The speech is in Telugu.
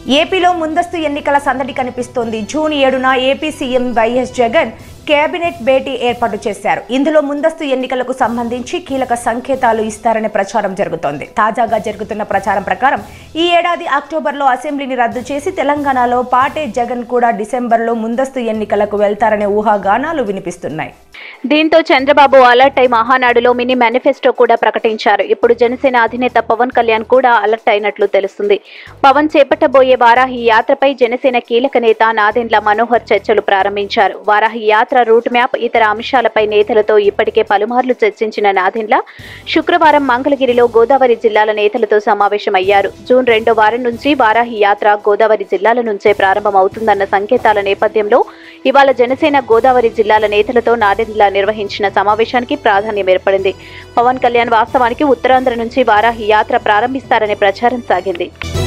ఏపీలో ముందస్తు ఎన్నికల సందడి కనిపిస్తోంది జూన్ ఏడున AP CM YS Jagan cabinet భేటీ ఏర్పాటు చేశారు ఇందులో ముందస్తు ఎన్నికలకు సంబంధించి కీలక సంకేతాలు ఇస్తారనే ప్రచారం జరుగుతోంది తాజాగా జరుగుతున్న ప్రచారం ప్రకారం ఈ ఏడాది అక్టోబర్లో అసెంబ్లీని రద్దు చేసి తెలంగాణలో పాటే జగన్ కూడా డిసెంబర్లో ముందస్తు ఎన్నికలకు వెళ్తారనే ఊహాగానాలు వినిపిస్తున్నాయి దీంతో చంద్రబాబు అలర్ట్ అయి మహానాడులో మినీ మేనిఫెస్టో కూడా ప్రకటించారు ఇప్పుడు జనసేన అధినేత పవన్ కళ్యాణ్ కూడా అలర్ట్ అయినట్లు తెలుస్తుంది పవన్ చేపట్టబోయే వారాహి యాత్రపై జనసేన కీలక నేత నాదెండ్ల మనోహర్ చర్చలు ప్రారంభించారు వారాహి యాత్ర రూట్ మ్యాప్ ఇతర అంశాలపై నేతలతో ఇప్పటికే పలుమార్లు చర్చించిన నాదెండ్ల శుక్రవారం మంగళగిరిలో గోదావరి జిల్లాల నేతలతో సమావేశమయ్యారు జూన్ రెండో వారం నుంచి వారాహి యాత్ర గోదావరి జిల్లాల నుంచే ప్రారంభమవుతుందన్న సంకేతాల నేపథ్యంలో ఇవాళ జనసేన గోదావరి జిల్లాల నేతలతో నాదెండ్ల నిర్వహించిన సమావేశానికి ప్రాధాన్యం ఏర్పడింది పవన్ కళ్యాణ్ వాస్తవానికి ఉత్తరాంధ్ర నుంచి వారాహి యాత్ర ప్రారంభిస్తారనే ప్రచారం సాగింది